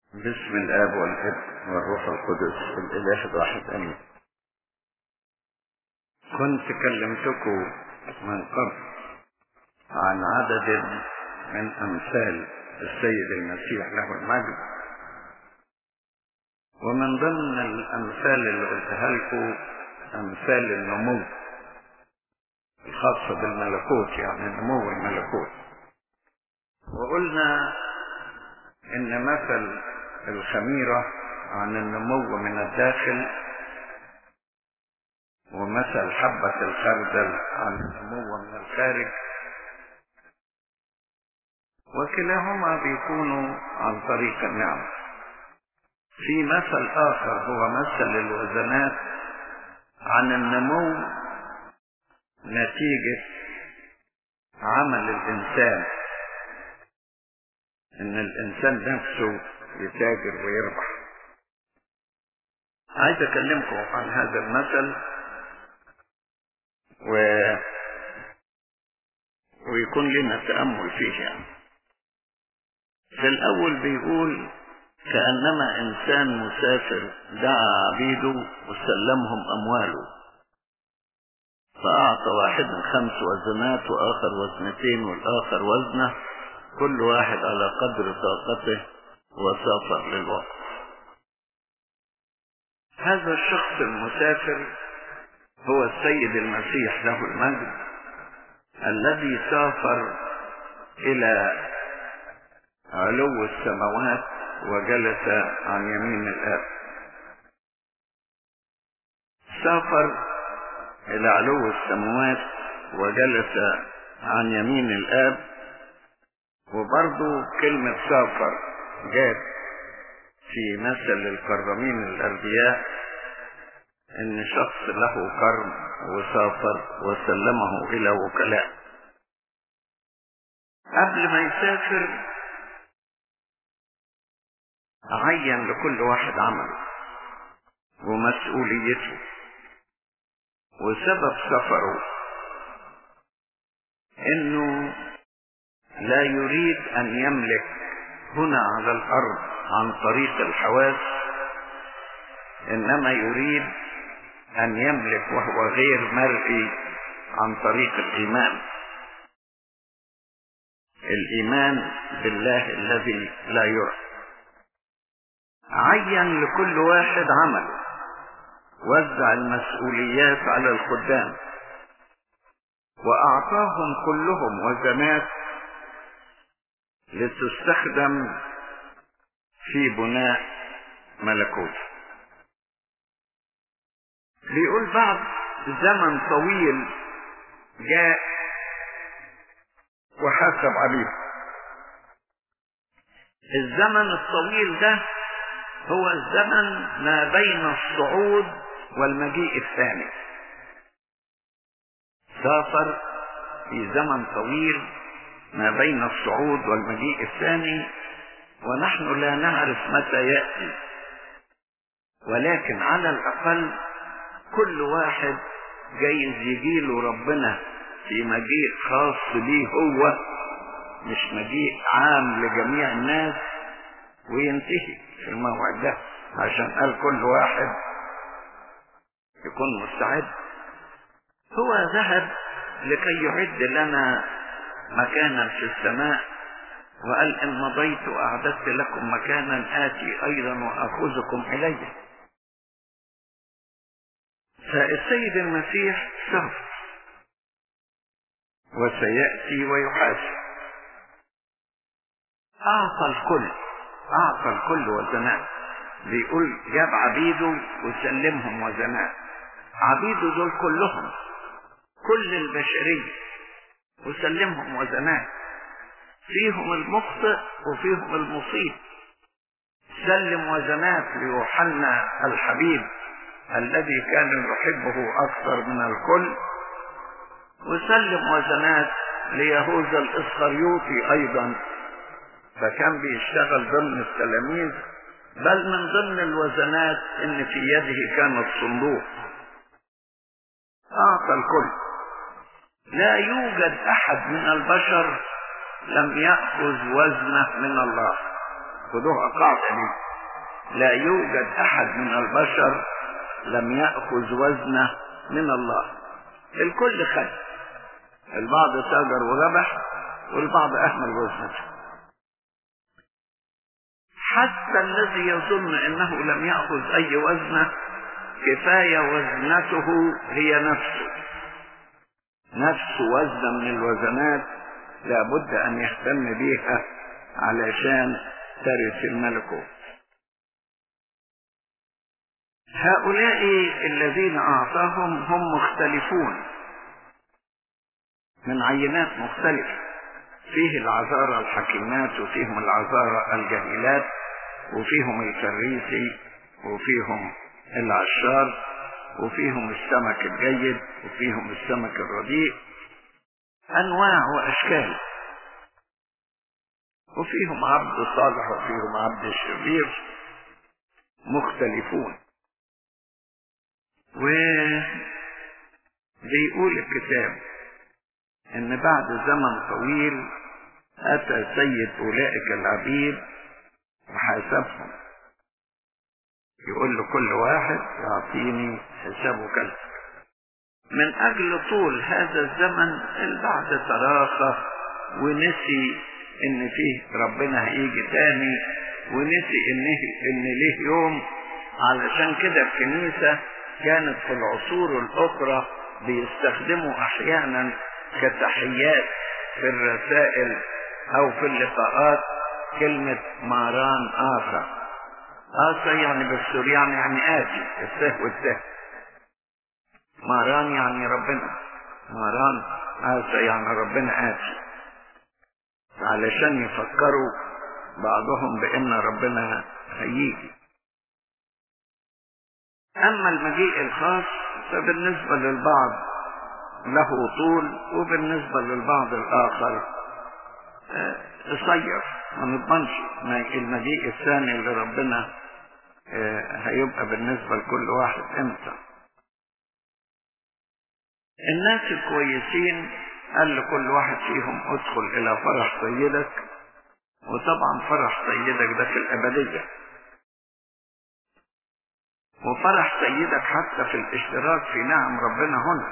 باسم الاب والابن والروح القدس الاله الواحد امين كنت كلمتكم من قبل عن عدد من امثال السيد المسيح له المجد ومن ضمن الامثال اللي قلتها لكم امثال النمو الخاصه بالملكوت يعني نمو الملكوت وقلنا ان مثل الخميرة عن النمو من الداخل ومثل حبة الخردل عن النمو من الخارج وكلاهما بيكونوا عن طريق النعمة في مثل آخر هو مثل الوزنات عن النمو نتيجة عمل الإنسان إن الإنسان نفسه يتاجر ويربح عايز اكلمكم عن هذا المثل و... ويكون لنا تأمل فيه يعني في الأول بيقول كأنما إنسان مسافر دعا عبيده وسلمهم أمواله فأعطى واحد خمس وزنات وآخر وزنتين والآخر وزنه كل واحد على قدر طاقته وسافر للوقت هذا الشخص المسافر هو السيد المسيح له المجد الذي سافر الى علو السماوات وجلس عن يمين الاب سافر الى علو السماوات وجلس عن يمين الاب وبرضو كلمة سافر جاءت في مثل الكرمين الأنبياء إن شخص له كرم وسافر وسلمه إلى وكلاء قبل ما يسافر عين لكل واحد عمل ومسؤوليته وسبب سفره انه لا يريد ان يملك هنا على الارض عن طريق الحواس انما يريد ان يملك وهو غير مرئي عن طريق الايمان الايمان بالله الذي لا يرى عين لكل واحد عمل وزع المسؤوليات على الخدام واعطاهم كلهم وزنات لتستخدم في بناء ملكوت بيقول بعد زمن طويل جاء وحاسب عليه الزمن الطويل ده هو الزمن ما بين الصعود والمجيء الثاني سافر في زمن طويل ما بين الصعود والمجيء الثاني ونحن لا نعرف متى يأتي ولكن على الأقل كل واحد جايز يجيله ربنا في مجيء خاص ليه هو مش مجيء عام لجميع الناس وينتهي في الموعد ده عشان قال كل واحد يكون مستعد هو ذهب لكي يعد لنا مكانا في السماء وقال إن مضيت وأعددت لكم مكانا آتي أيضا وأخذكم إلي فالسيد المسيح سافر وسيأتي ويحاسب أعطى الكل أعطى الكل وزنات بيقول جاب عبيده وسلمهم وزنات عبيده دول كلهم كل البشرية وسلمهم وزنات فيهم المخطئ وفيهم المصيب سلم وزنات ليوحنا الحبيب الذي كان يحبه أكثر من الكل وسلم وزنات ليهوذا الإسخريوطي أيضا فكان بيشتغل ضمن التلاميذ بل من ضمن الوزنات ان في يده كان الصندوق اعطى الكل لا يوجد احد من البشر لم ياخذ وزنه من الله خدوها قاعدة دي لا يوجد أحد من البشر لم يأخذ وزنه من الله الكل خد البعض تاجر وذبح والبعض أهمل وزنته حتى الذي يظن أنه لم يأخذ أي وزنه كفاية وزنته هي نفسه نفس وزن من الوزنات لابد أن يهتم بيها علشان ترث الملكوت هؤلاء الذين أعطاهم هم مختلفون من عينات مختلفة فيه العذارى الحكيمات وفيهم العذارى الجهيلات وفيهم الفريسي وفيهم العشار وفيهم السمك الجيد وفيهم السمك الرديء أنواع وأشكال وفيهم عبد صالح وفيهم عبد شرير مختلفون وبيقول الكتاب ان بعد زمن طويل اتى سيد اولئك العبيد وحاسبهم يقول له كل واحد يعطيني حسابه كذا من اجل طول هذا الزمن البعض تراخى ونسي ان فيه ربنا هيجي تاني ونسي ان ان ليه يوم علشان كده الكنيسة كانت في العصور الاخرى بيستخدموا احيانا كتحيات في الرسائل او في اللقاءات كلمة ماران آسا آسا يعني بالسوريان يعني آتي السه والته ماران يعني ربنا ماران آسا يعني ربنا آتي علشان يفكروا بعضهم بأن ربنا هيجي أما المجيء الخاص فبالنسبة للبعض له طول وبالنسبة للبعض الآخر قصير ما نضمنش المجيء الثاني اللي ربنا هيبقى بالنسبة لكل واحد امتى الناس الكويسين قال لكل واحد فيهم ادخل الى فرح سيدك وطبعا فرح سيدك ده في الابدية وفرح سيدك حتى في الاشتراك في نعم ربنا هنا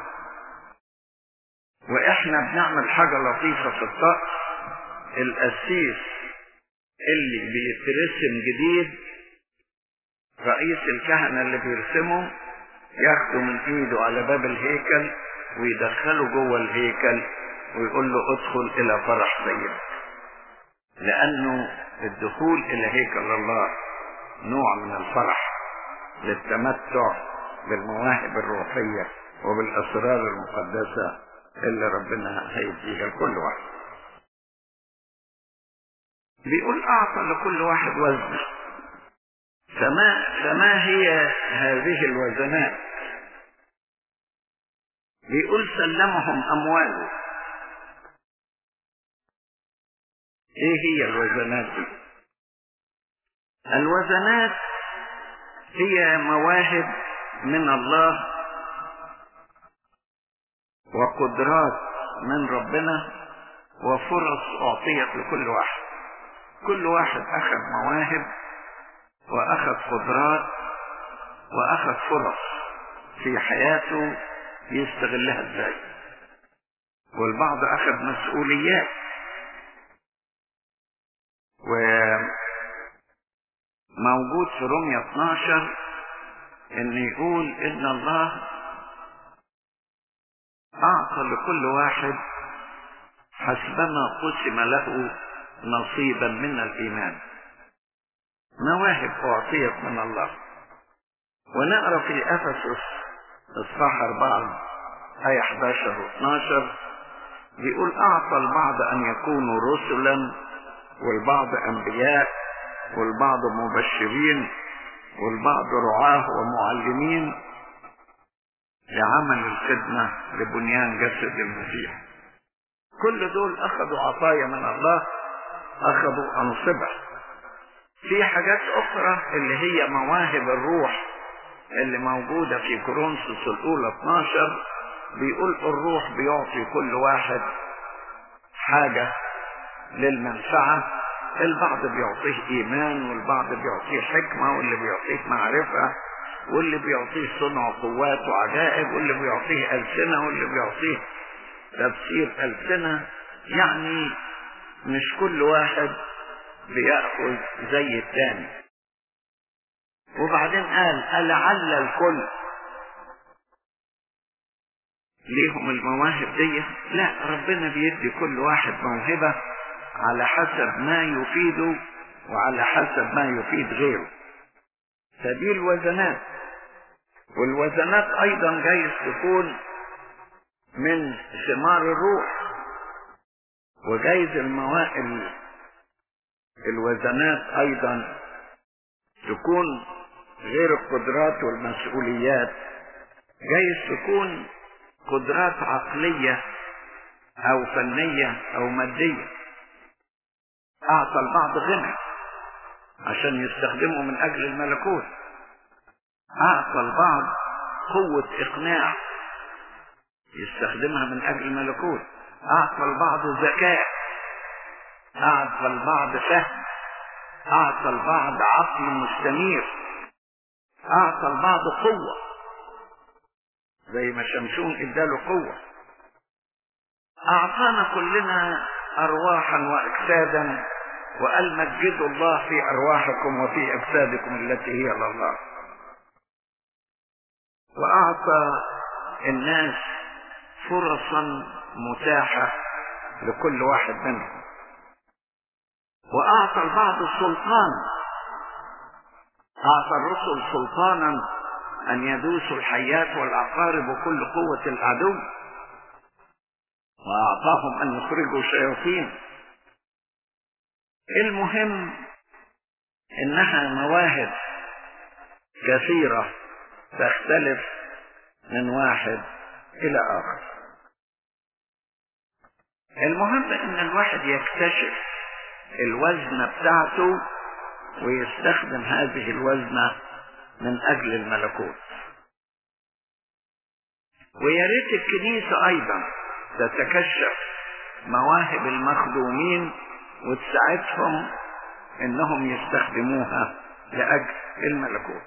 واحنا بنعمل حاجة لطيفة في الطقس القسيس اللي بيترسم جديد رئيس الكهنة اللي بيرسمه ياخده من ايده على باب الهيكل ويدخله جوه الهيكل ويقول له ادخل الى فرح سيدك لانه الدخول الى هيكل الله نوع من الفرح للتمتع بالمواهب الروحية وبالاسرار المقدسة اللي ربنا هيديها لكل واحد بيقول اعطى لكل واحد وزن فما فما هي هذه الوزنات بيقول سلمهم امواله ايه هي الوزنات دي الوزنات هي مواهب من الله وقدرات من ربنا وفرص اعطيت لكل واحد كل واحد اخذ مواهب واخذ قدرات واخذ فرص في حياته يستغلها ازاي والبعض اخذ مسؤوليات وموجود في رمية 12 ان يقول ان الله اعطى لكل واحد حسبما قسم له نصيبا من الايمان مواهب اعطيت من الله ونقرا في افسس اصحاح 4 ايه 11 و 12 بيقول اعطى البعض ان يكونوا رسلا والبعض انبياء والبعض مبشرين والبعض رعاه ومعلمين لعمل الخدمة لبنيان جسد المسيح كل دول اخذوا عطايا من الله اخذوا انصبة في حاجات اخرى اللي هي مواهب الروح اللي موجودة في كورنثوس الاولى 12 بيقول الروح بيعطي كل واحد حاجة للمنفعة البعض بيعطيه ايمان والبعض بيعطيه حكمة واللي بيعطيه معرفة واللي بيعطيه صنع قوات وعجائب واللي بيعطيه ألسنة واللي بيعطيه تفسير ألسنة يعني مش كل واحد بيأخذ زي الثاني وبعدين قال ألعل الكل ليهم المواهب دي لا ربنا بيدي كل واحد موهبة على حسب ما يفيده وعلى حسب ما يفيد غيره فدي الوزنات والوزنات ايضا جايز تكون من ثمار الروح وجايز الموائل الوزنات ايضا تكون غير القدرات والمسؤوليات جايز تكون قدرات عقلية او فنية او مادية اعطى البعض غنى عشان يستخدمه من اجل الملكوت اعطى البعض قوة اقناع يستخدمها من اجل الملكوت اعطى البعض ذكاء اعطى البعض فهم اعطى البعض عقل مستنير اعطى البعض قوة زي ما شمشون اداله قوة اعطانا كلنا ارواحا واجسادا وقال مجدوا الله في ارواحكم وفي اجسادكم التي هي لله واعطى الناس فرصا متاحة لكل واحد منهم واعطى البعض السلطان اعطى الرسل سلطانا ان يدوسوا الحيات والعقارب وكل قوة العدو واعطاهم ان يخرجوا شياطين المهم انها مواهب كثيرة تختلف من واحد الى اخر المهم ان الواحد يكتشف الوزنة بتاعته ويستخدم هذه الوزنة من اجل الملكوت ويا ريت الكنيسة ايضا تتكشف مواهب المخدومين وتساعدهم انهم يستخدموها لاجل الملكوت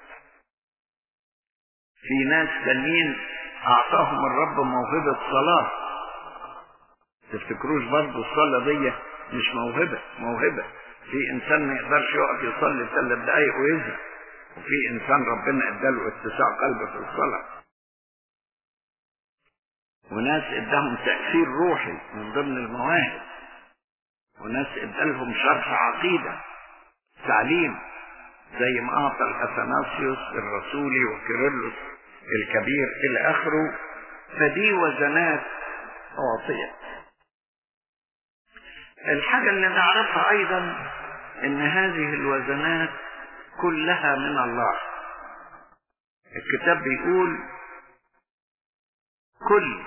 في ناس تانيين اعطاهم الرب موهبة صلاة تفتكروش برضو الصلاة دي مش موهبة موهبة في انسان ما يقدرش يقف يصلي ثلاث دقايق ويزهق وفي انسان ربنا اداله اتساع قلب في الصلاة وناس اداهم تأثير روحي من ضمن المواهب وناس ادالهم شرح عقيدة تعليم زي ما اعطى الاثناسيوس الرسولي وكيرلس الكبير الى اخره فدي وزنات اعطيت الحاجة اللي نعرفها ايضا ان هذه الوزنات كلها من الله الكتاب بيقول كل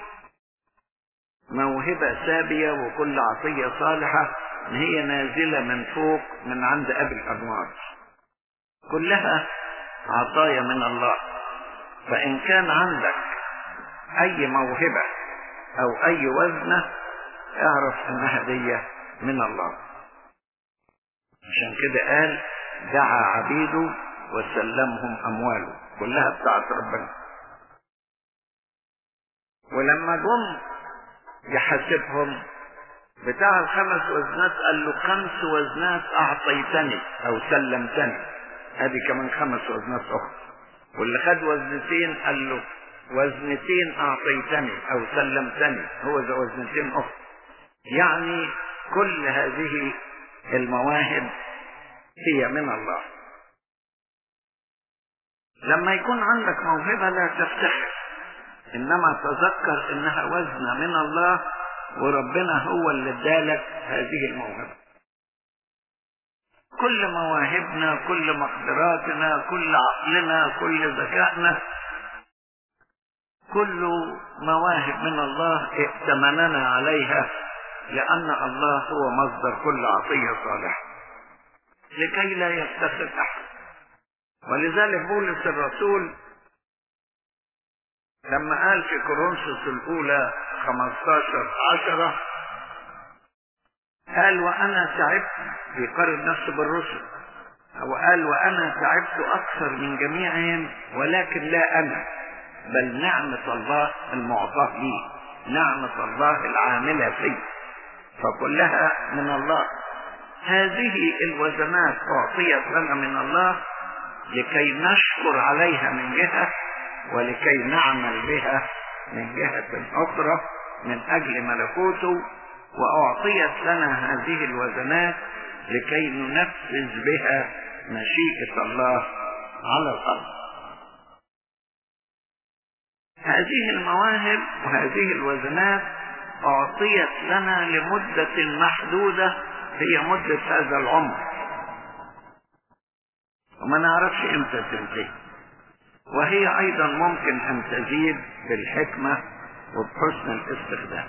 موهبة سابية وكل عطية صالحة هي نازلة من فوق من عند أبي الأنوار كلها عطايا من الله فإن كان عندك أي موهبة أو أي وزنة اعرف أنها دي من الله عشان كده قال دعا عبيده وسلمهم أمواله كلها بتاعت ربنا ولما جم يحاسبهم بتاع الخمس وزنات قال له خمس وزنات اعطيتني او سلمتني ادي كمان خمس وزنات اخرى واللي خد وزنتين قال له وزنتين اعطيتني او سلمتني هو ذا وزنتين اخرى يعني كل هذه المواهب هي من الله لما يكون عندك موهبة لا تفتخر انما تذكر انها وزنة من الله وربنا هو اللي ادالك هذه الموهبة كل مواهبنا كل مقدراتنا كل عقلنا كل ذكائنا كل مواهب من الله ائتمننا عليها لأن الله هو مصدر كل عطية صالحة لكي لا يفتخر أحد ولذلك بولس الرسول لما قال في كورنثوس الأولى 15 عشرة قال وأنا تعبت بيقارن نفسه بالرسل أو قال وأنا تعبت أكثر من جميعهم ولكن لا أنا بل نعمة الله المعطاة لي نعمة الله العاملة في فكلها من الله هذه الوزنات أعطيت لنا من الله لكي نشكر عليها من جهة ولكي نعمل بها من جهة أخرى من أجل ملكوته وأعطيت لنا هذه الوزنات لكي ننفذ بها مشيئة الله على الأرض هذه المواهب وهذه الوزنات أعطيت لنا لمدة محدودة هي مدة هذا العمر وما نعرفش امتى تنتهي وهي ايضا ممكن ان تزيد بالحكمة وبحسن الاستخدام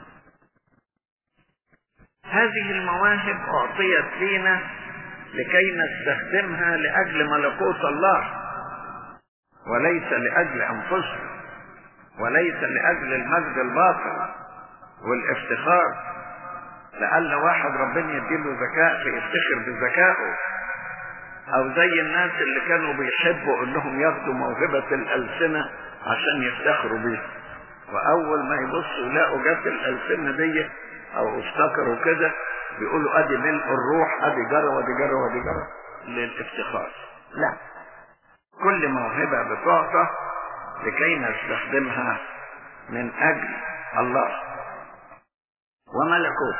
هذه المواهب اعطيت لنا لكي نستخدمها لاجل ملكوت الله وليس لاجل انفسنا وليس لاجل المجد الباطل والافتخار لعل واحد ربنا يديله ذكاء فيفتخر بذكائه او زي الناس اللي كانوا بيحبوا انهم ياخدوا موهبة الالسنة عشان يفتخروا بيها واول ما يبصوا يلاقوا جت الالسنة دي او افتكروا كده بيقولوا ادي ملء الروح ادي جرى ودي جرى ودي جرى للافتخار لا كل موهبة بتعطى لكي نستخدمها من اجل الله وملكوت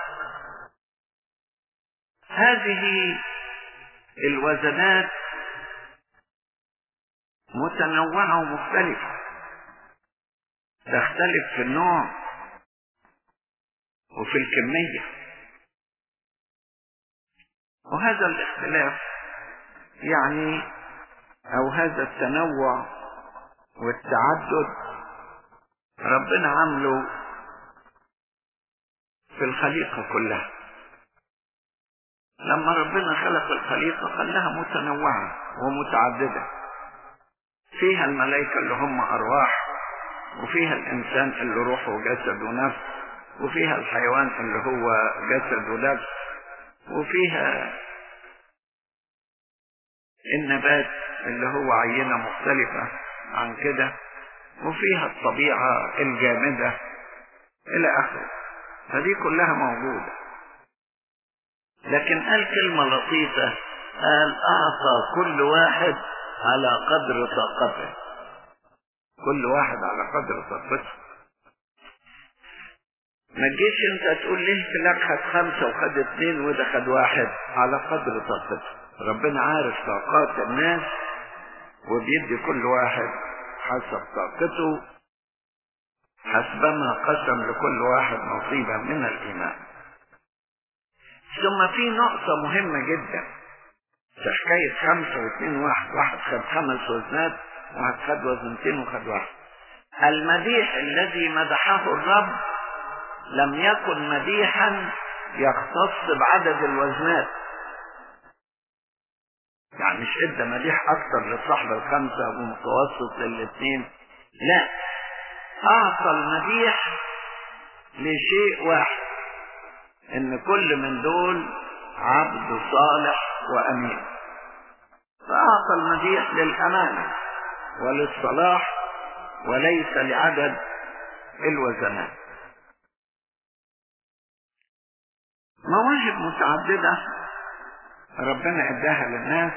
هذه الوزنات متنوعة ومختلفة تختلف في النوع وفي الكمية وهذا الاختلاف يعني او هذا التنوع والتعدد ربنا عمله في الخليقة كلها لما ربنا خلق الخليقة خلاها متنوعة ومتعددة فيها الملائكة اللي هم أرواح وفيها الإنسان اللي روح وجسد ونفس وفيها الحيوان اللي هو جسد ولبس وفيها النبات اللي هو عينة مختلفة عن كده وفيها الطبيعة الجامدة إلى آخره فدي كلها موجودة لكن قال كلمة لطيفة قال أعطى كل واحد على قدر طاقته كل واحد على قدر طاقته ما تجيش انت تقول ليه فلان خد خمسة وخد اتنين وده خد واحد على قدر طاقته ربنا عارف طاقات الناس وبيدي كل واحد حسب طاقته حسبما قسم لكل واحد نصيبا من الإيمان ثم في نقطة مهمة جدا في حكاية خمسة واثنين واحد واحد خد خمس وزنات واحد خد وزنتين وخد واحد المديح الذي مدحه الرب لم يكن مديحا يختص بعدد الوزنات يعني مش ادى مديح اكتر لصاحب الخمسة ومتوسط للاثنين لا اعطى المديح لشيء واحد ان كل من دول عبد صالح وامين فاعطى المديح للامانه وللصلاح وليس لعدد الوزنات مواهب متعدده ربنا اداها للناس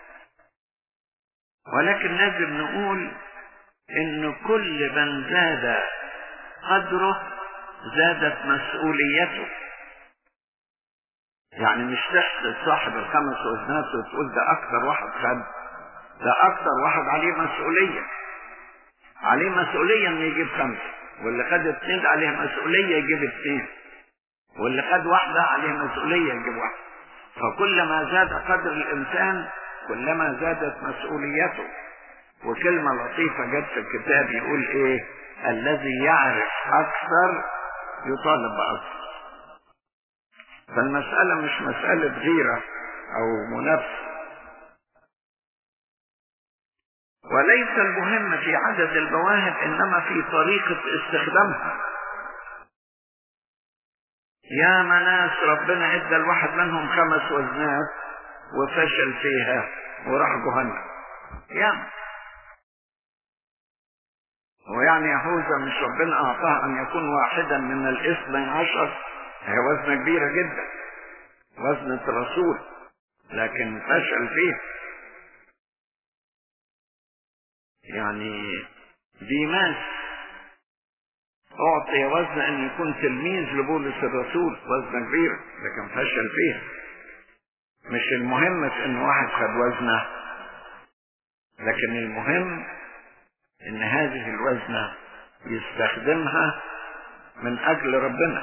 ولكن لازم نقول ان كل من زاد قدره زادت مسؤوليته يعني مش تحسب صاحب الخمس وزنات وتقول ده اكثر واحد خد ده اكثر واحد عليه مسؤولية عليه مسؤولية انه يجيب خمسة واللي خد اثنين عليه مسؤولية يجيب اثنين واللي خد واحدة عليه مسؤولية يجيب واحدة فكلما زاد قدر الانسان كلما زادت مسؤوليته وكلمة لطيفة جت في الكتاب يقول ايه الذي يعرف اكثر يطالب باكثر فالمسألة مش مسألة غيرة او منافسة وليس المهم في عدد المواهب انما في طريقة استخدامها يا ناس ربنا ادى الواحد منهم خمس وزنات وفشل فيها وراح جهنم يا ويعني يهوذا مش ربنا اعطاه ان يكون واحدا من الاثني عشر هي وزنه كبيره جدا وزنه الرسول لكن فشل فيها يعني ديماس أعطي وزن أن يكون تلميذ لبولس الرسول وزنة كبيرة لكن فشل فيها مش المهم في أن واحد خد وزنة لكن المهم أن هذه الوزنة يستخدمها من أجل ربنا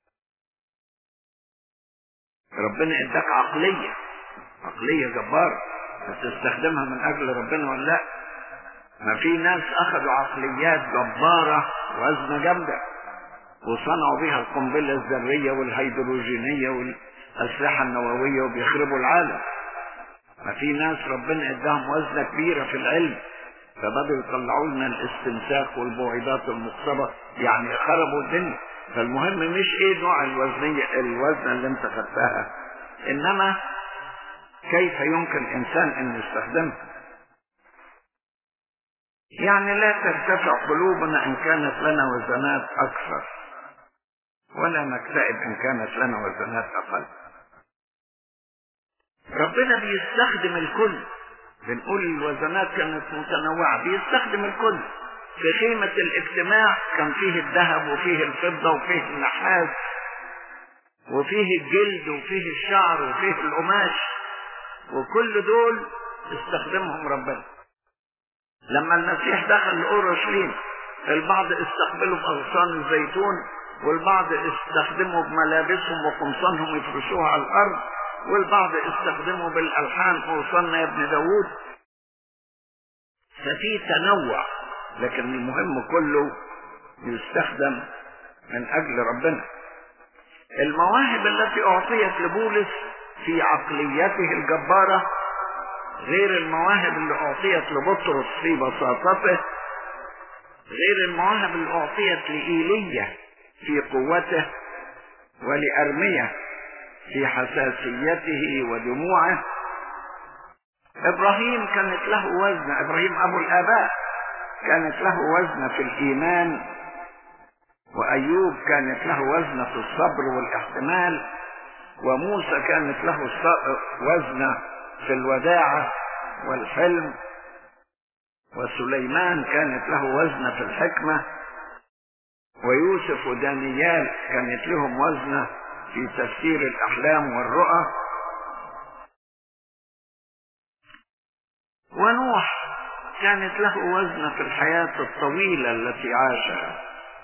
ربنا اداك عقلية عقلية جبارة هتستخدمها من أجل ربنا ولا لأ ما في ناس اخذوا عقليات جبارة وزنة جامدة وصنعوا بها القنبلة الذرية والهيدروجينية والأسلحة النووية وبيخربوا العالم ما في ناس ربنا اداهم وزنة كبيرة في العلم فبدأوا يطلعوا لنا الاستنساخ والبعيدات المقصبة يعني خربوا الدنيا فالمهم مش ايه نوع الوزنية الوزنة اللي انت خدتها انما كيف يمكن انسان ان يستخدمها يعني لا ترتفع قلوبنا ان كانت لنا وزنات اكثر ولا نكتئب ان كانت لنا وزنات اقل ربنا بيستخدم الكل بنقول الوزنات كانت متنوعة بيستخدم الكل في خيمة الاجتماع كان فيه الذهب وفيه الفضة وفيه النحاس وفيه الجلد وفيه الشعر وفيه القماش وكل دول استخدمهم ربنا لما المسيح دخل لأورشليم البعض استقبلوا بأغصان الزيتون والبعض استخدموا بملابسهم وقمصانهم يفرشوها على الأرض والبعض استخدموا بالألحان قوصان يا ابن داوود ففي تنوع لكن المهم كله يستخدم من أجل ربنا المواهب التي أعطيت لبولس في عقليته الجبارة غير المواهب اللي أعطيت لبطرس في بساطته غير المواهب اللي أعطيت لإيليا في قوته ولأرمية في حساسيته ودموعه إبراهيم كانت له وزن إبراهيم أبو الآباء كانت له وزن في الإيمان وأيوب كانت له وزن في الصبر والاحتمال وموسى كانت له وزن في الوداعة والحلم وسليمان كانت له وزن في الحكمة ويوسف ودانيال كانت لهم وزنة في تفسير الأحلام والرؤى ونوح كانت له وزنة في الحياة الطويلة التي عاشها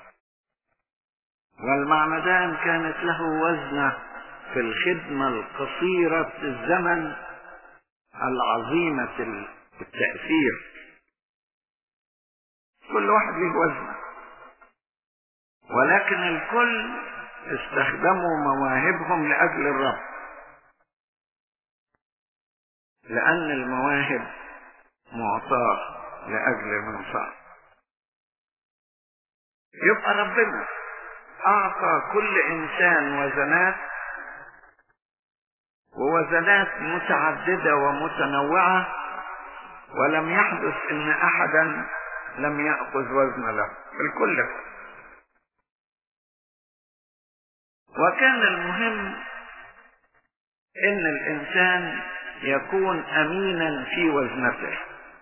والمعمدان كانت له وزنة في الخدمة القصيرة الزمن العظيمة التأثير كل واحد له وزنه ولكن الكل استخدموا مواهبهم لأجل الرب لأن المواهب معطاة لأجل المنفعة يبقى ربنا أعطى كل إنسان وزنات ووزنات متعددة ومتنوعة ولم يحدث ان احدا لم يأخذ وزن له الكل وكان المهم ان الانسان يكون امينا في وزنته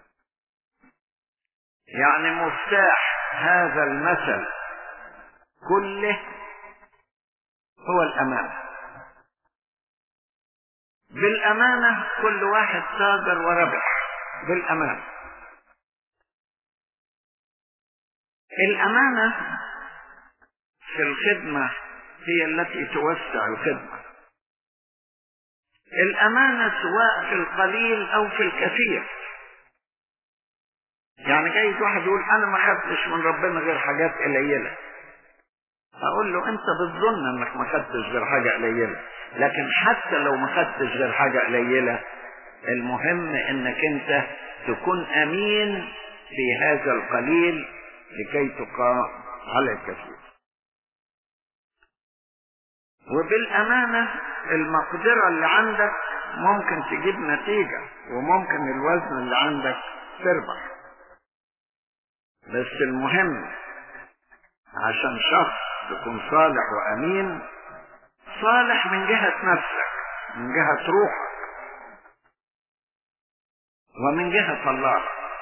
يعني مفتاح هذا المثل كله هو الامانه بالأمانة كل واحد تاجر وربح بالأمانة الأمانة في الخدمة هي التي توسع الخدمة الأمانة سواء في القليل أو في الكثير يعني جايز واحد يقول أنا ما خدتش من ربنا غير حاجات قليلة أقول له أنت بتظن إنك ما خدتش غير حاجة قليلة لكن حتى لو ما خدتش غير حاجة قليلة المهم انك انت تكون امين في هذا القليل لكي تقام على الكثير وبالأمانة المقدرة اللي عندك ممكن تجيب نتيجة وممكن الوزن اللي عندك تربح بس المهم عشان شخص تكون صالح وأمين صالح من جهة نفسك من جهة روحك ومن جهة الله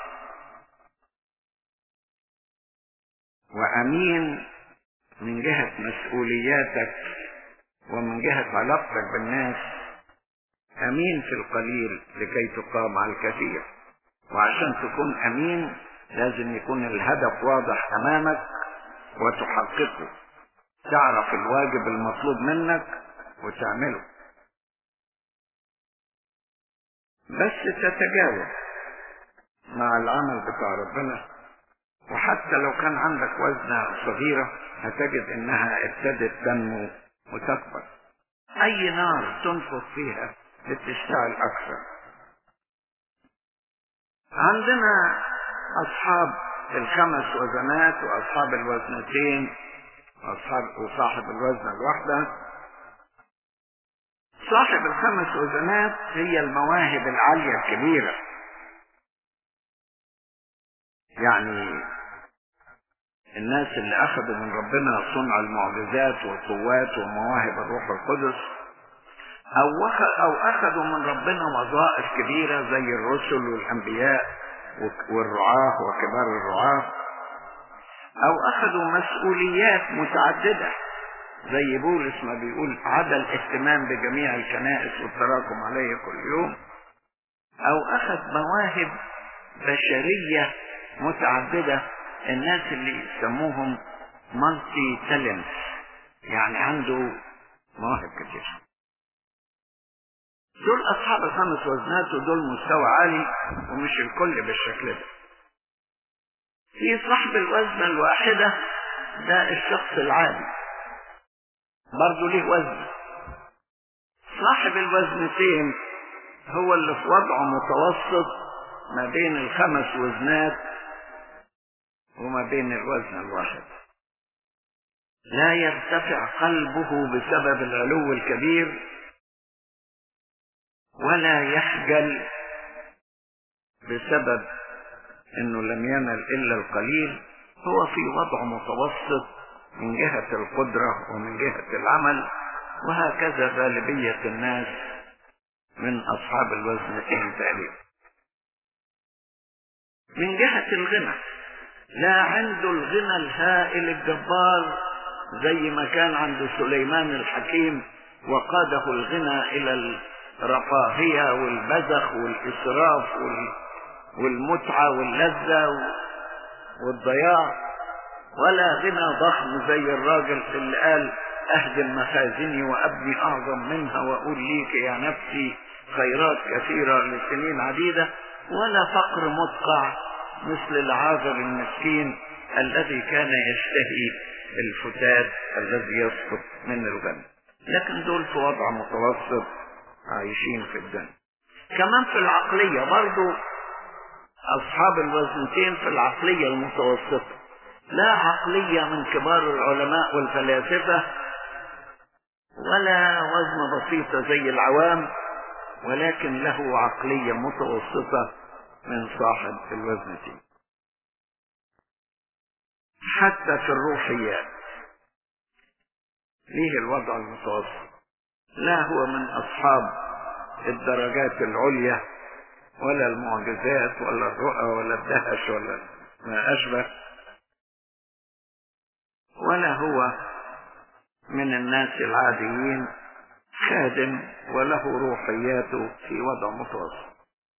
وأمين من جهة مسؤولياتك ومن جهة علاقتك بالناس أمين في القليل لكي تقام على الكثير وعشان تكون أمين لازم يكون الهدف واضح أمامك وتحققه تعرف الواجب المطلوب منك وتعمله بس تتجاوب مع العمل بتاع ربنا وحتى لو كان عندك وزنة صغيرة هتجد انها ابتدت تنمو وتكبر اي نار تنفخ فيها بتشتعل اكثر عندنا اصحاب الخمس وزنات واصحاب الوزنتين واصحاب وصاحب الوزنة الواحدة صاحب الخمس وزنات هي المواهب العالية الكبيرة يعني الناس اللي اخذوا من ربنا صنع المعجزات والقوات ومواهب الروح القدس او او اخذوا من ربنا وظائف كبيرة زي الرسل والانبياء والرعاة وكبار الرعاة او اخذوا مسؤوليات متعددة زي بولس ما بيقول عدا الاهتمام بجميع الكنائس والتراكم عليه كل يوم او اخذ مواهب بشرية متعددة الناس اللي يسموهم مالتي تالنت يعني عنده مواهب كتير دول اصحاب الخمس وزنات ودول مستوى عالي ومش الكل بالشكل ده في صاحب الوزنة الواحدة ده الشخص العادي برضه ليه وزن صاحب الوزنتين هو اللي في وضع متوسط ما بين الخمس وزنات وما بين الوزن الواحد لا يرتفع قلبه بسبب العلو الكبير ولا يخجل بسبب انه لم ينل الا القليل هو في وضع متوسط من جهة القدرة ومن جهة العمل وهكذا غالبية الناس من أصحاب الوزنتين تقريبا من جهة الغنى لا عنده الغنى الهائل الجبار زي ما كان عند سليمان الحكيم وقاده الغنى إلى الرفاهية والبذخ والإسراف والمتعة واللذة والضياع ولا غنى ضخم زي الراجل اللي قال اهدم مخازني وابني اعظم منها واقول ليك يا نفسي خيرات كثيرة لسنين عديدة ولا فقر مدقع مثل العاذر المسكين الذي كان يشتهي الفتات الذي يسقط من الغنى لكن دول في وضع متوسط عايشين في الجنة كمان في العقلية برضو أصحاب الوزنتين في العقلية المتوسطة لا عقلية من كبار العلماء والفلاسفة ولا وزن بسيطة زي العوام ولكن له عقلية متوسطة من صاحب الوزنتين حتى في الروحيات ليه الوضع المتوسط لا هو من أصحاب الدرجات العليا ولا المعجزات ولا الرؤى ولا الدهش ولا ما أشبه ولا هو من الناس العاديين خادم وله روحياته في وضع متوسط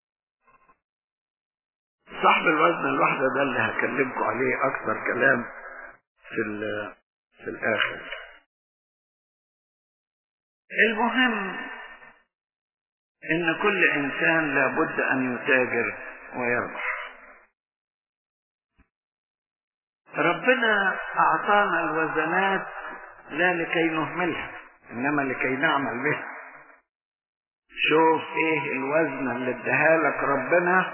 صاحب الوزن الواحدة ده اللي هكلمكم عليه أكثر كلام في في الآخر المهم إن كل إنسان لابد أن يتاجر ويربح ربنا أعطانا الوزنات لا لكي نهملها إنما لكي نعمل بها شوف إيه الوزنة اللي اداها لك ربنا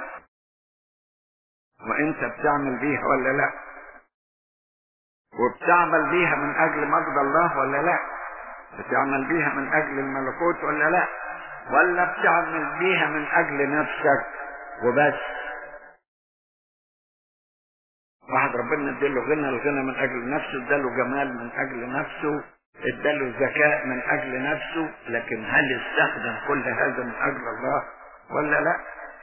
وانت بتعمل بيها ولا لا وبتعمل بيها من اجل مجد الله ولا لا بتعمل بيها من اجل الملكوت ولا لا ولا بتعمل بيها من اجل نفسك وبس واحد ربنا اداله غنى الغنى من اجل نفسه اداله جمال من اجل نفسه اداله ذكاء من اجل نفسه لكن هل استخدم كل هذا من اجل الله ولا لا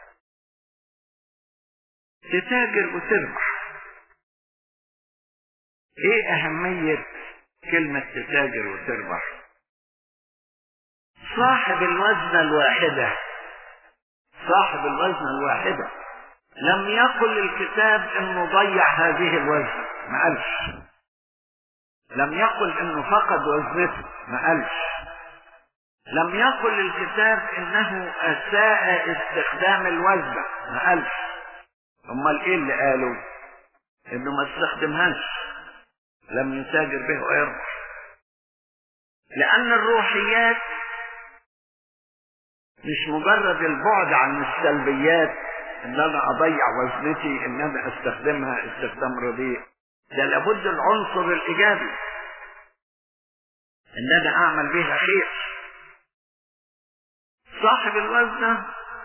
تتاجر وتربح ايه اهمية كلمة تتاجر وتربح صاحب الوزنة الواحدة صاحب الوزنة الواحدة لم يقل الكتاب انه ضيع هذه الوزنة ما قالش لم يقل انه فقد وزنته ما قالش لم يقل الكتاب انه اساء استخدام الوزنة ما قالش امال ايه اللي قالوا انه ما استخدمهاش لم يتاجر به ويربح لان الروحيات مش مجرد البعد عن السلبيات ان انا اضيع وزنتي ان انا استخدمها استخدام رديء ده لابد العنصر الايجابي ان انا اعمل بها خير صاحب الوزنة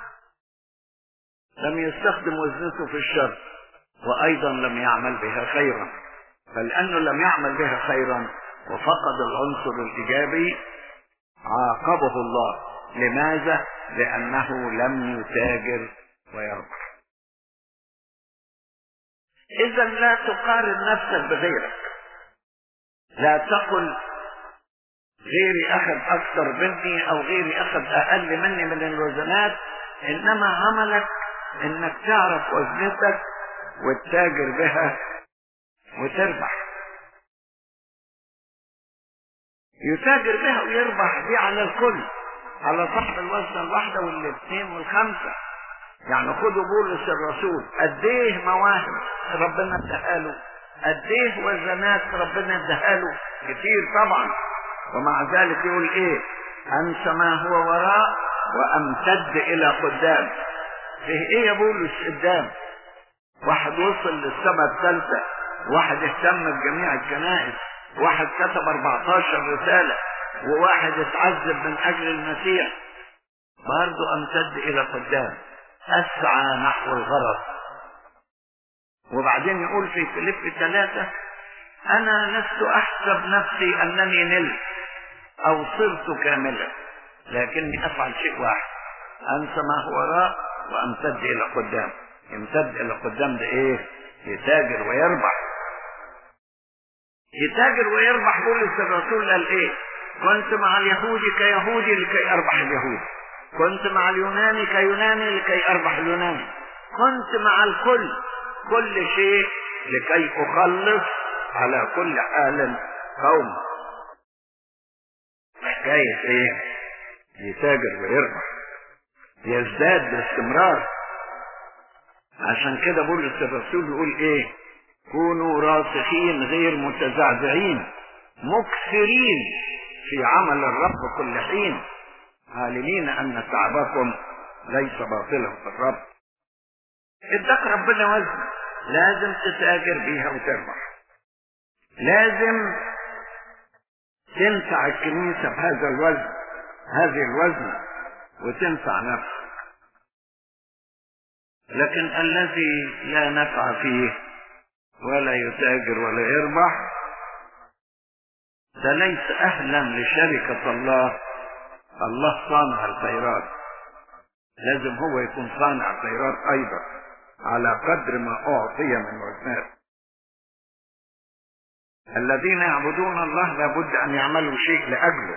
لم يستخدم وزنته في الشر وايضا لم يعمل بها خيرا فلانه لم يعمل بها خيرا وفقد العنصر الايجابي عاقبه الله لماذا لانه لم يتاجر ويربح اذا لا تقارن نفسك بغيرك لا تقل غيري اخذ اكثر مني او غيري اخذ اقل مني من الوزنات انما عملك انك تعرف وزنتك وتتاجر بها وتربح يتاجر بها ويربح دي على الكل على صاحب الوزنة الواحدة والاثنين والخمسة يعني خدوا بولس الرسول قد ايه مواهب ربنا اداها له قد ايه وزنات ربنا اداها له كتير طبعا ومع ذلك يقول ايه انسى ما هو وراء وامتد الى قدام فيه ايه يا بولس قدام واحد وصل للسماء الثالثة واحد اهتم بجميع الكنائس واحد كتب 14 رسالة وواحد اتعذب من اجل المسيح برضه امتد الى قدام اسعى نحو الغرض وبعدين يقول في فيليب ثلاثة انا لست احسب نفسي انني نلت او صرت كاملا لكني افعل شيء واحد انسى ما هو وراء وامتد الى قدام يمتد الى قدام ده ايه يتاجر ويربح يتاجر ويربح بولس الرسول قال ايه كنت مع اليهود كيهودي لكي اربح اليهود كنت مع اليوناني كيوناني لكي اربح اليوناني كنت مع الكل كل شيء لكي اخلص على كل حال قوم حكاية ايه يتاجر ويربح يزداد باستمرار عشان كده بولس الرسول يقول ايه كونوا راسخين غير متزعزعين مكثرين في عمل الرب كل حين عالمين ان تعبكم ليس باطلا في الرب اداك ربنا وزن لازم تتاجر بيها وتربح لازم تنفع الكنيسة بهذا الوزن هذه الوزن وتنفع نفسك لكن الذي لا نفع فيه ولا يتاجر ولا يربح ده ليس اهلا لشركة الله الله صانع الخيرات لازم هو يكون صانع الخيرات ايضا على قدر ما اعطي من وزنات الذين يعبدون الله لابد ان يعملوا شيء لاجله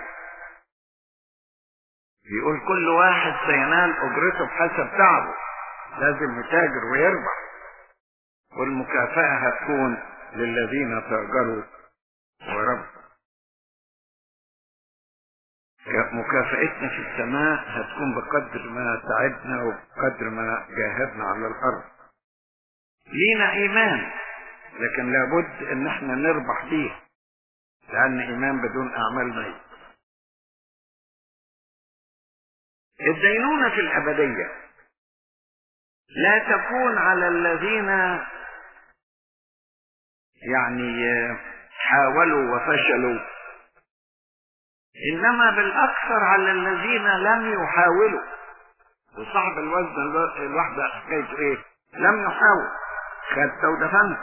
يقول كل واحد سينال اجرته بحسب تعبه لازم يتاجر ويربح والمكافأة هتكون للذين تاجروا وربحوا مكافأتنا في السماء هتكون بقدر ما تعبنا وبقدر ما جاهدنا على الأرض لينا إيمان لكن لابد ان احنا نربح بيه لان ايمان بدون اعمال ميت الدينونة في الابدية لا تكون على الذين يعني حاولوا وفشلوا انما بالاكثر على الذين لم يحاولوا وصاحب الوزن الواحدة حكايته ايه لم يحاول خدت ودفنت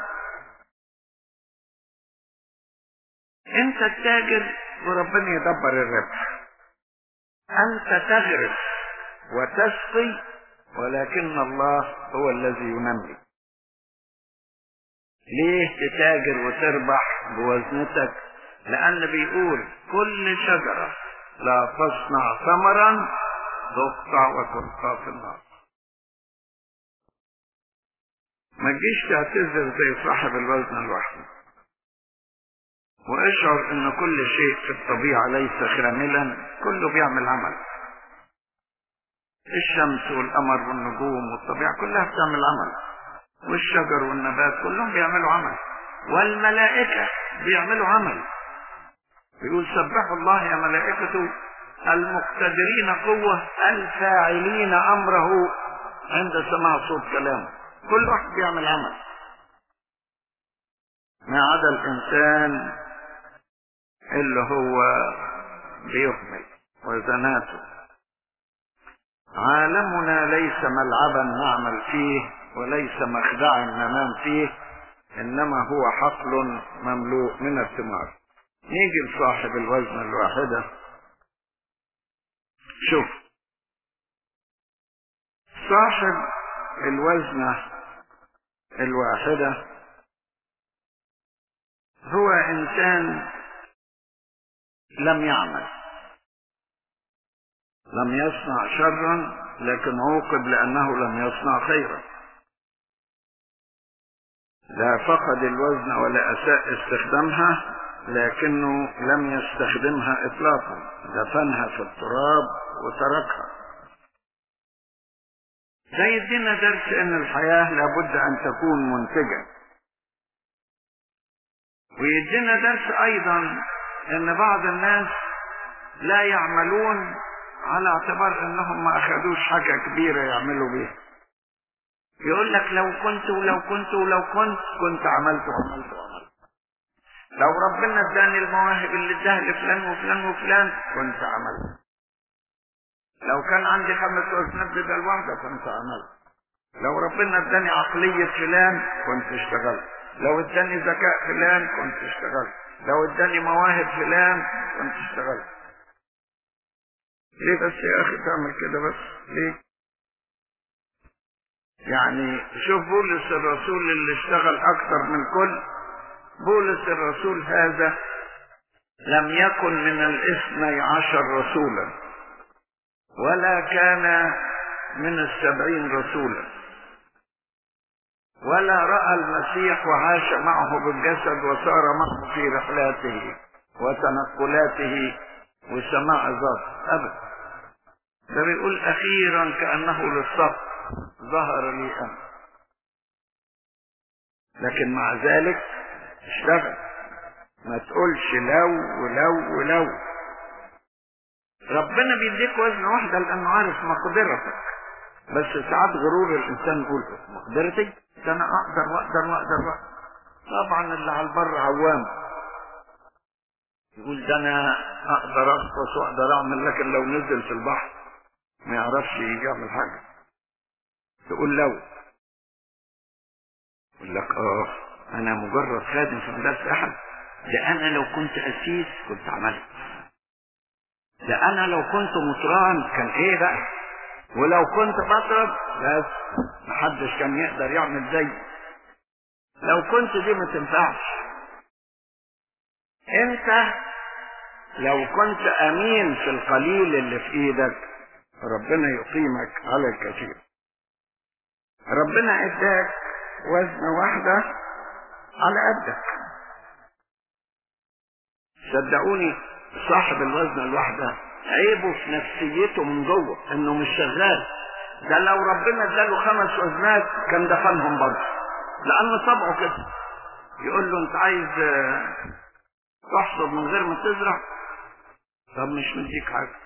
انت التاجر وربنا يدبر الربح انت تغرس وتسقي ولكن الله هو الذي ينمي ليه تتاجر وتربح بوزنتك لان بيقول كل شجرة لا تصنع ثمرا تقطع وتلقى في النار ما تجيش تعتذر زي صاحب الوزن الوحيد واشعر ان كل شيء في الطبيعة ليس كاملا كله بيعمل عمل الشمس والقمر والنجوم والطبيعة كلها بتعمل عمل والشجر والنبات كلهم بيعملوا عمل والملائكة بيعملوا عمل يقول سبحوا الله يا ملائكته المقتدرين قوة الفاعلين أمره عند سماع صوت كلامه كل واحد بيعمل عمل ما عدا الإنسان اللي هو بيهمل وزناته عالمنا ليس ملعبا نعمل فيه وليس مخدعا ننام فيه إنما هو حقل مملوء من الثمار نيجي لصاحب الوزن الواحدة شوف صاحب الوزنة الواحدة هو إنسان لم يعمل لم يصنع شرا لكن عوقب لأنه لم يصنع خيرا لا فقد الوزن ولا أساء استخدامها لكنه لم يستخدمها إطلاقا دفنها في التراب وتركها ده يدينا درس ان الحياة لابد ان تكون منتجة ويدينا درس ايضا ان بعض الناس لا يعملون على اعتبار انهم ما اخذوش حاجة كبيرة يعملوا بيها يقول لك لو كنت ولو كنت ولو كنت كنت عملت وعملت وعملت لو ربنا اداني المواهب اللي اداها لفلان وفلان وفلان كنت عملت لو كان عندي خمس وزنات بدل واحدة كنت عملت لو ربنا اداني عقلية فلان كنت اشتغلت لو اداني ذكاء فلان كنت اشتغلت لو اداني مواهب فلان كنت اشتغلت ليه بس يا اخي تعمل كده بس ليه يعني شوف بولس الرسول اللي اشتغل اكتر من كل بولس الرسول هذا لم يكن من الاثني عشر رسولا ولا كان من السبعين رسولا ولا رأى المسيح وعاش معه بالجسد وسار معه في رحلاته وتنقلاته وسماع ذات أبدا ده بيقول أخيرا كأنه للصف ظهر لي أنا لكن مع ذلك اشتغل ما تقولش لو ولو ولو ربنا بيديك وزن واحدة لأنه عارف مقدرتك بس ساعات غرور الإنسان يقول مقدرتي ده أنا أقدر وأقدر وأقدر وأقدر طبعا اللي على البر عوام يقول ده أنا أقدر أغطس وأقدر أعمل لكن لو نزل في البحر ما يعرفش يعمل حاجة تقول لو يقول لك اه انا مجرد خادم في مدرسة احد ده انا لو كنت اسيس كنت عملت ده انا لو كنت مطران كان ايه بقى ولو كنت بطرب بس محدش كان يقدر يعمل زي لو كنت دي ما تنفعش انت لو كنت امين في القليل اللي في ايدك ربنا يقيمك على الكثير ربنا اداك وزنة واحدة على قدك صدقوني صاحب الوزنة الواحدة عيبه في نفسيته من جوه انه مش شغال ده لو ربنا اداله خمس وزنات كان دفنهم برضه لان طبعه كده يقول له انت عايز تحصد من غير ما تزرع طب مش مديك حاجه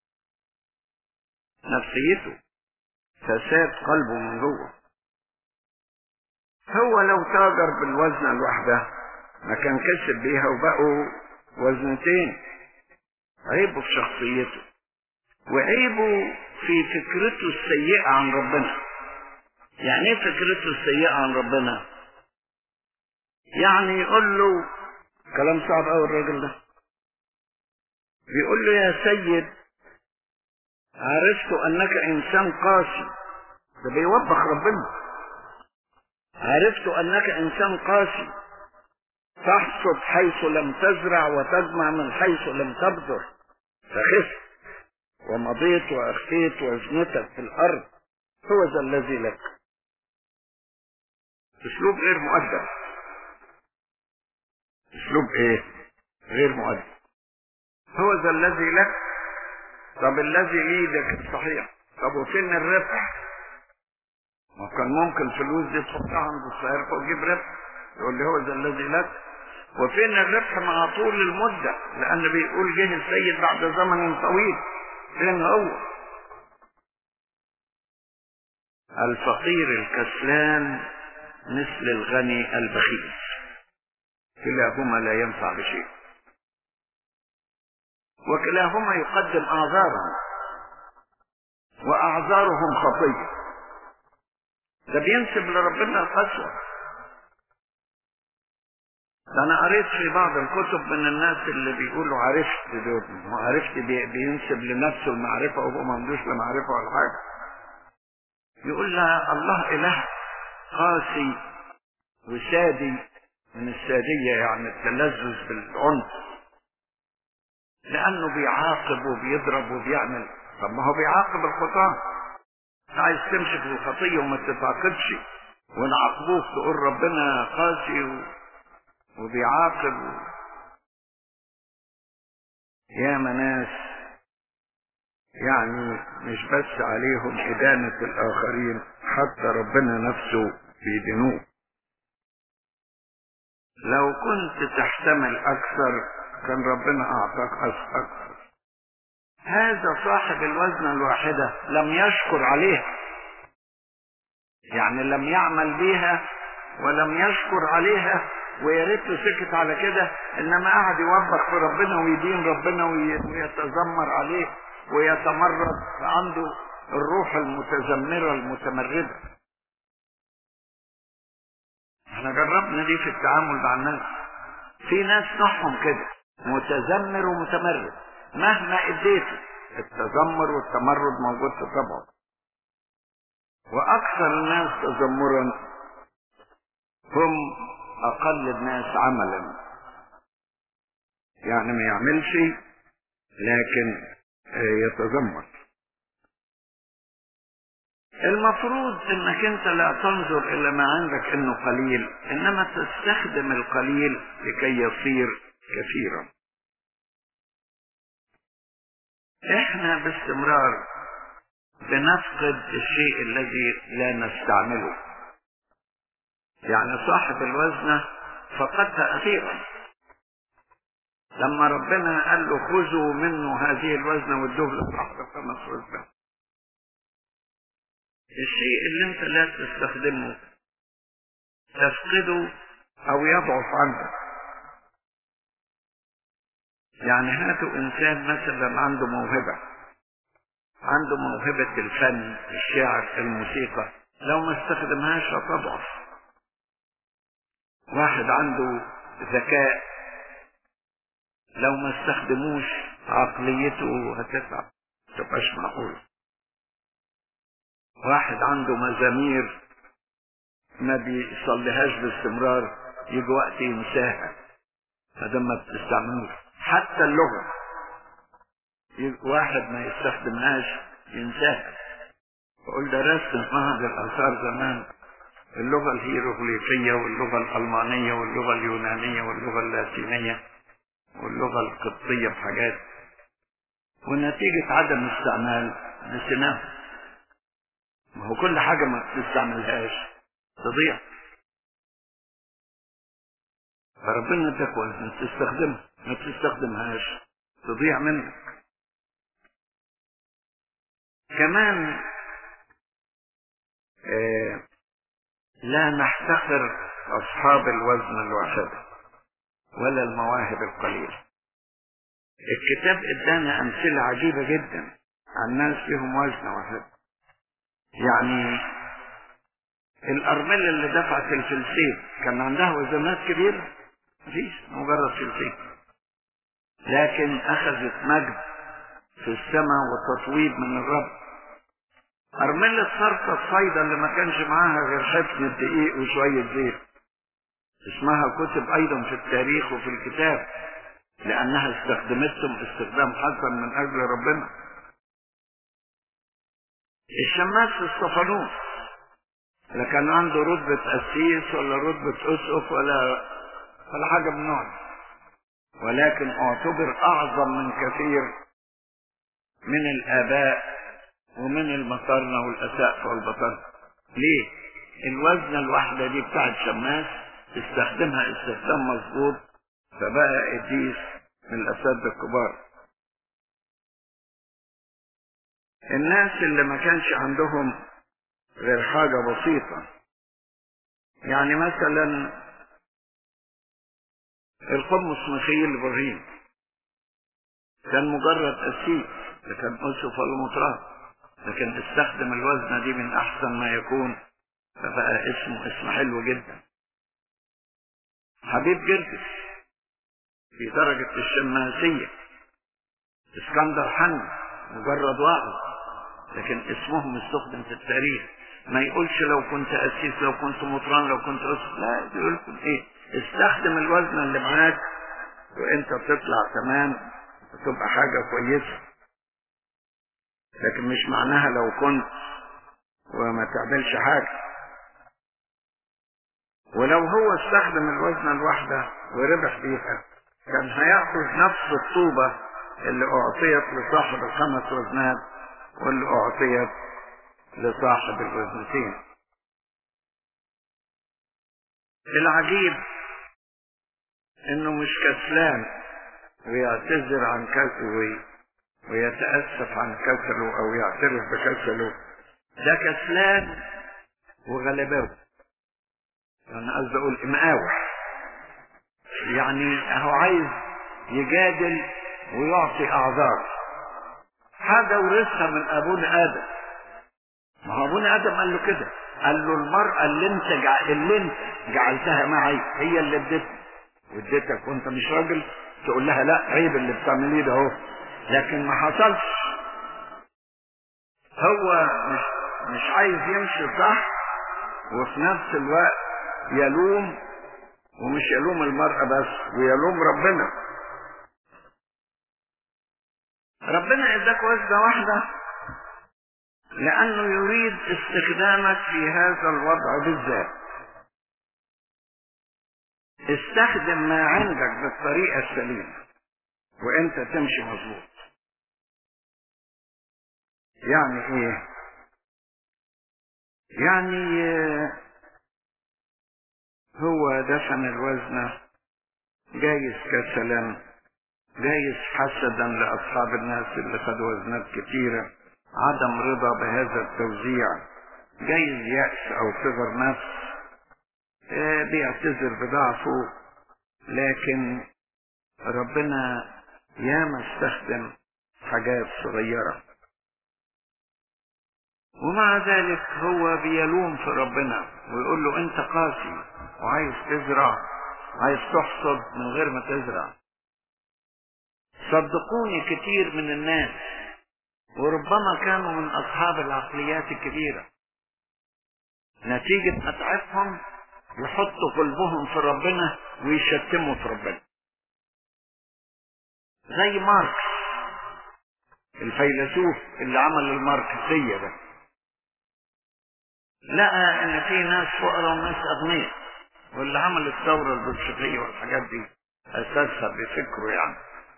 نفسيته فساد قلبه من جوه هو لو تاجر بالوزنة الواحدة ما كان كسب بيها وبقوا وزنتين عيبه في شخصيته وعيبه في فكرته السيئة عن ربنا يعني ايه فكرته السيئة عن ربنا يعني يقول له كلام صعب قوي الراجل ده بيقول له يا سيد عرفت انك انسان قاسي ده بيوبخ ربنا عرفت انك انسان قاسي تحصد حيث لم تزرع وتجمع من حيث لم تبذر فخفت ومضيت واخفيت وزنتك في الارض هو ذا الذي لك اسلوب غير مؤدب اسلوب ايه غير مؤدب هو ذا الذي لك طب الذي لي ده صحيح طب وفين الربح ما كان ممكن فلوس دي تحطها عند السيارة وتجيب ربح يقول لي هو ذا الذي لك وفين الربح مع طول المدة لأن بيقول جه السيد بعد زمن طويل فين هو الفقير الكسلان مثل الغني البخيل كلاهما لا ينفع بشيء وكلاهما يقدم أعذارهم وأعذارهم خطية ده بينسب لربنا القسوة ده أنا قريت في بعض الكتب من الناس اللي بيقولوا عرفت دول وعرفت بي بينسب لنفسه المعرفة وهو ما عندوش لا معرفة ولا حاجة يقول لها الله إله قاسي وسادي من السادية يعني التلذذ بالعنف لأنه بيعاقب وبيضرب وبيعمل طب ما هو بيعاقب الخطاة عايز تمشي في الخطية وما تتعاقبش ونعاقبوك تقول ربنا قاسي و... وبيعاقب و... يا ناس يعني مش بس عليهم إدانة الآخرين حتى ربنا نفسه بيدينوه لو كنت تحتمل أكثر كان ربنا أعطاك أكثر هذا صاحب الوزنة الواحدة لم يشكر عليها يعني لم يعمل بيها ولم يشكر عليها ويا ريته سكت على كده انما قعد يوبخ في ربنا ويدين ربنا ويتذمر عليه ويتمرد عنده الروح المتذمرة المتمردة احنا جربنا دي في التعامل مع الناس في ناس نوعهم كده متذمر ومتمرد مهما اديته التذمر والتمرد موجود في طبعه واكثر الناس تذمرا هم اقل الناس عملا يعني ما يعملش لكن يتذمر المفروض انك انت لا تنظر الى ما عندك انه قليل انما تستخدم القليل لكي يصير كثيرا احنا باستمرار بنفقد الشيء الذي لا نستعمله يعني صاحب الوزنة فقدها أخيرا لما ربنا قال له خذوا منه هذه الوزنة وادوه لصاحب خمس وزنة الشيء اللي انت لا تستخدمه تفقده او يضعف عنك يعني هاتوا انسان مثلا عنده موهبة عنده موهبة الفن الشعر الموسيقى لو ما استخدمهاش هتضعف واحد عنده ذكاء لو ما استخدموش عقليته هتتعب تبقاش معقول واحد عنده مزامير ما بيصليهاش باستمرار يجي وقت ينساها فده ما بتستعملوش حتى اللغة واحد ما يستخدمهاش ينساها بقول درست في معهد الآثار زمان اللغة الهيروغليفية واللغة الألمانية واللغة اليونانية واللغة اللاتينية واللغة القبطية بحاجات ونتيجة عدم استعمال نسيناها ما هو كل حاجة ما بتستعملهاش تضيع فربنا اداك وزن تستخدمها ما تستخدمهاش تضيع منك كمان آه لا نحتقر أصحاب الوزن الواحدة ولا المواهب القليلة الكتاب ادانا امثله عجيبه جدا عن ناس فيهم وزن واحد يعني الارمله اللي دفعت الفلسين كان عندها وزنات كبيره مفيش مجرد فلسين لكن اخذت مجد في السماء وتطويب من الرب أرملة صرفة الصيدة اللي ما كانش معاها غير حفن الدقيق وشوية زيت اسمها كتب أيضا في التاريخ وفي الكتاب لأنها استخدمتهم استخدام حسن من أجل ربنا الشماس في الصفانوس لا كان عنده رتبة قسيس ولا رتبة أسقف ولا ولا حاجة من النوع ولكن اعتبر أعظم من كثير من الآباء ومن المطارنة والأساقف والبطارنة ليه؟ الوزنة الواحدة دي بتاعت شماس استخدمها استخدام مظبوط فبقى قديس من الأساتذة الكبار الناس اللي ما كانش عندهم غير حاجة بسيطة يعني مثلا القمص مخيل إبراهيم كان مجرد أسيس لكن أسف المطران لكن استخدم الوزنة دي من أحسن ما يكون فبقى اسمه اسم حلو جدا حبيب جرجس في درجة الشماسية اسكندر حني مجرد واعظ لكن اسمهم استخدم في التاريخ ما يقولش لو كنت أسيس لو كنت مطران لو كنت أسف لا يقول لكم إيه استخدم الوزن اللي معاك وانت تطلع تمام وتبقى حاجة كويسة لكن مش معناها لو كنت وما تعملش حاجة ولو هو استخدم الوزنة الواحدة وربح بيها كان هيأخذ نفس الطوبة اللي أعطيت لصاحب الخمس وزنات واللي أعطيت لصاحب الوزنتين العجيب انه مش كسلان ويعتذر عن كسله ويتأسف عن كسله او يعترف بكسله ده كسلان وغلباوي يعني قصدي اقول مقاوح يعني هو عايز يجادل ويعطي اعذار حاجه ورثها من ابونا ادم ما هو ابونا ادم قال له كده قال له المرأة اللي انت جع... اللي انت جعلتها معي هي اللي اديتني واديتك وانت مش راجل تقول لها لا عيب اللي بتعمليه ده اهو لكن ما حصلش هو مش مش عايز يمشي صح وفي نفس الوقت يلوم ومش يلوم المرأة بس ويلوم ربنا ربنا اداك وزنة واحدة لأنه يريد استخدامك في هذا الوضع بالذات استخدم ما عندك بالطريقة السليمة وانت تمشي مظبوط يعني ايه يعني هو دفن الوزنة جايز كسلا جايز حسدا لأصحاب الناس اللي خدوا وزنات كتيرة عدم رضا بهذا التوزيع جايز يأس أو صغر نفس بيعتذر بضعفه لكن ربنا ياما استخدم حاجات صغيرة ومع ذلك هو بيلوم في ربنا ويقول له انت قاسي وعايز تزرع عايز تحصد من غير ما تزرع صدقوني كتير من الناس وربما كانوا من اصحاب العقليات الكبيرة نتيجة متعبهم يحطوا قلبهم في ربنا ويشتموا في ربنا زي ماركس الفيلسوف اللي عمل الماركسية ده لقى ان في ناس فقراء وناس اغنياء واللي عمل الثورة البلشفية والحاجات دي اساسها بفكره يعني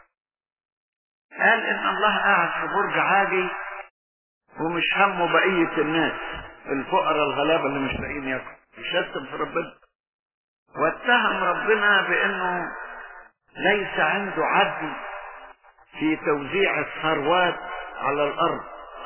قال ان الله قاعد في برج عالي ومش همه بقية الناس الفقراء الغلابة اللي مش لاقيين ياكلوا يشتم في ربنا واتهم ربنا بانه ليس عنده عدل في توزيع الثروات على الارض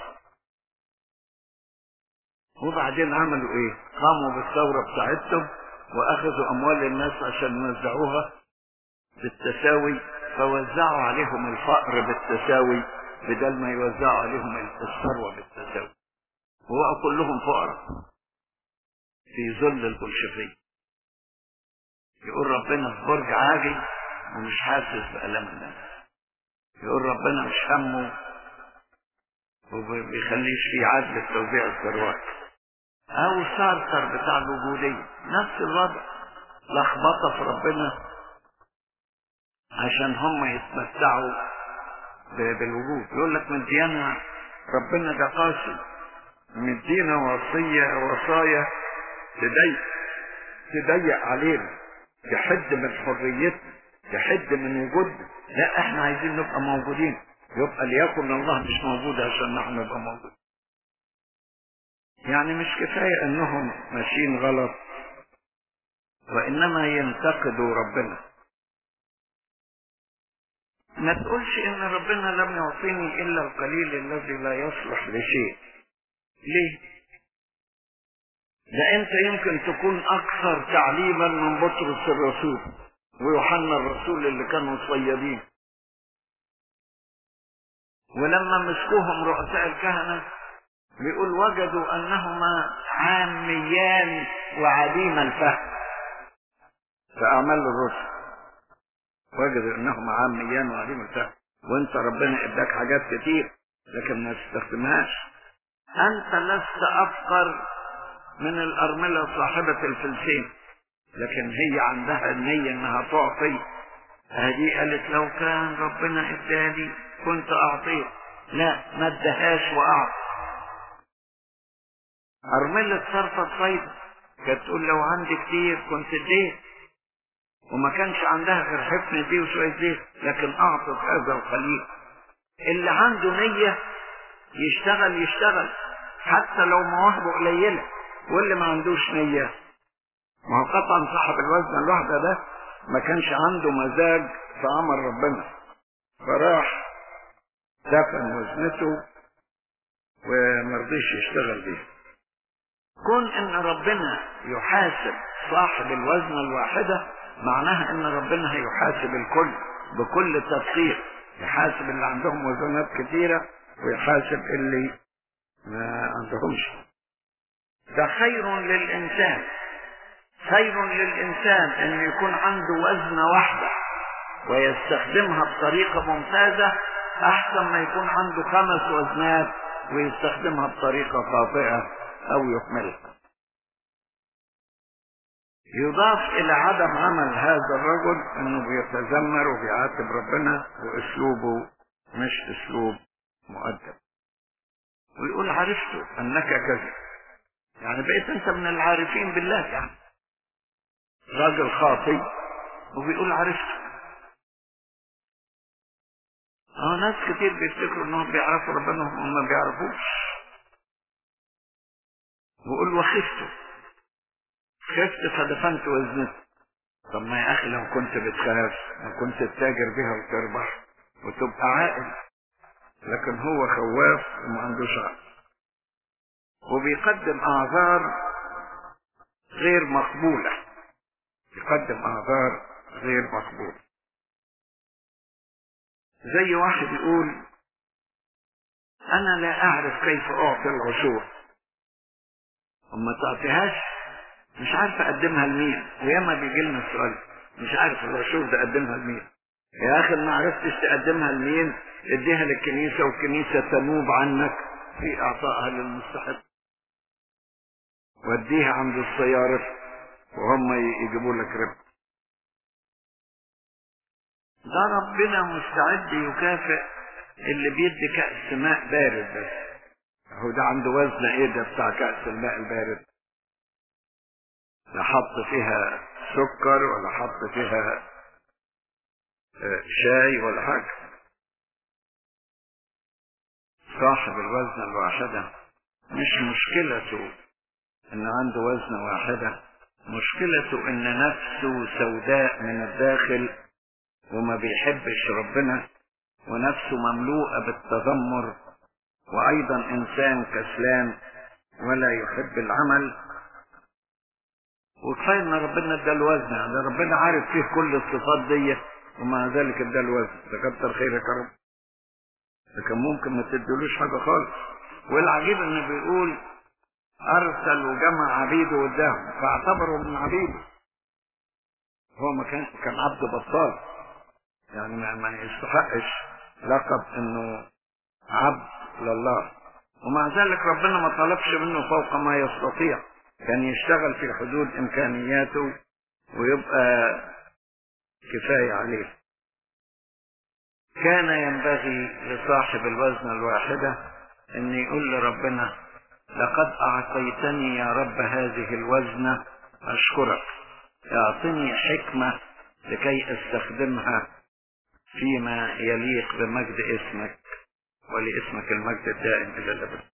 وبعدين عملوا ايه قاموا بالثورة بتاعتهم واخذوا اموال الناس عشان يوزعوها بالتساوي فوزعوا عليهم الفقر بالتساوي بدل ما يوزعوا عليهم الثروة بالتساوي وبقوا كلهم فقراء في ظل البولشفية يقول ربنا في برج عاجي ومش حاسس بألم الناس يقول ربنا مش همه وبيخليش فيه عدل في توزيع الثروات او سارتر بتاع الوجودية نفس الوضع لخبطة في ربنا عشان هم يتمتعوا بالوجود يقول لك مدينا ربنا ده قاسي مدينا وصية وصايا تضيق تضيق علينا تحد من حريتنا تحد من وجودنا لا احنا عايزين نبقى موجودين يبقى ليكن الله مش موجود عشان نحن نبقى موجودين يعني مش كفاية انهم ماشيين غلط وانما ينتقدوا ربنا ما تقولش ان ربنا لم يعطيني الا القليل الذي لا يصلح لشيء ليه ده انت يمكن تكون اكثر تعليما من بطرس الرسول ويوحنا الرسول اللي كانوا صيادين ولما مسكوهم رؤساء الكهنة بيقول وجدوا انهما عاميان وعديم الفهم في اعمال الرسل وجدوا انهما عاميان وعديم الفهم وانت ربنا اداك حاجات كتير لكن ما تستخدمهاش انت لست افقر من الارملة صاحبة الفلسين لكن هي عندها النية انها تعطي هذه قالت لو كان ربنا اداني كنت اعطيه لا ما ادهاش واعطي ارملة صرفة صيد كانت تقول لو عندي كتير كنت اديت وما كانش عندها غير حفن دي وشوية زيت لكن اعطت هذا القليل اللي عنده نية يشتغل يشتغل حتى لو مواهبه قليلة واللي ما عندوش نية ما هو قطعا صاحب الوزن الواحدة ده ما كانش عنده مزاج في عمل ربنا فراح دفن وزنته ومرضيش يشتغل بيه كون ان ربنا يحاسب صاحب الوزن الواحدة معناها ان ربنا هيحاسب الكل بكل تدقيق يحاسب اللي عندهم وزنات كثيرة ويحاسب اللي ما عندهمش ده خير للإنسان خير للإنسان أن يكون عنده وزنة واحدة ويستخدمها بطريقة ممتازة أحسن ما يكون عنده خمس وزنات ويستخدمها بطريقة خاطئة أو يهملها يضاف إلى عدم عمل هذا الرجل أنه بيتذمر وبيعاتب ربنا وأسلوبه مش أسلوب مؤدب ويقول عرفت أنك كذب يعني بقيت أنت من العارفين بالله يعني راجل خاطي وبيقول عرفت اه ناس كتير بيفتكروا انهم بيعرفوا ربنا وهم ما بيعرفوش ويقول وخفت خفت فدفنت وزنت طب ما يا اخي لو كنت بتخاف ما كنت تتاجر بها وتربح وتبقى عاقل لكن هو خواف وما عندوش عقل وبيقدم اعذار غير مقبولة يقدم اعذار غير مقبولة زي واحد يقول انا لا اعرف كيف اعطي العشور وما تعطيهاش مش عارف اقدمها لمين وياما بيجي لنا السؤال مش عارف العشور ده اقدمها لمين يا اخي ما عرفتش تقدمها لمين اديها للكنيسة والكنيسة تنوب عنك في اعطائها للمستحق وديها عند الصيارف وهم يجيبوا لك ربح ده ربنا مستعد يكافئ اللي بيدي كأس ماء بارد بس هو ده عنده وزن ايه ده بتاع كأس الماء البارد لا حط فيها سكر ولا حط فيها شاي ولا حاجة صاحب الوزن الواحدة مش مشكلته ان عنده وزنة واحدة مشكلته ان نفسه سوداء من الداخل وما بيحبش ربنا ونفسه مملوءة بالتذمر وايضا انسان كسلان ولا يحب العمل وكفايه ان ربنا ادى الوزن يعني ربنا عارف فيه كل الصفات دي ومع ذلك ادى الوزن ده كتر خيرك يا رب ده كان ممكن ما تدلوش حاجة خالص والعجيب انه بيقول ارسل وجمع عبيده قدامه فاعتبره من عبيده هو ما كان كان عبد بطال يعني ما, ما يستحقش لقب انه عبد لله ومع ذلك ربنا ما طلبش منه فوق ما يستطيع كان يشتغل في حدود امكانياته ويبقى كفاية عليه كان ينبغي لصاحب الوزن الواحدة ان يقول لربنا لقد اعطيتني يا رب هذه الوزنة اشكرك اعطني حكمة لكي استخدمها فيما يليق بمجد اسمك ولاسمك المجد الدائم الى الابد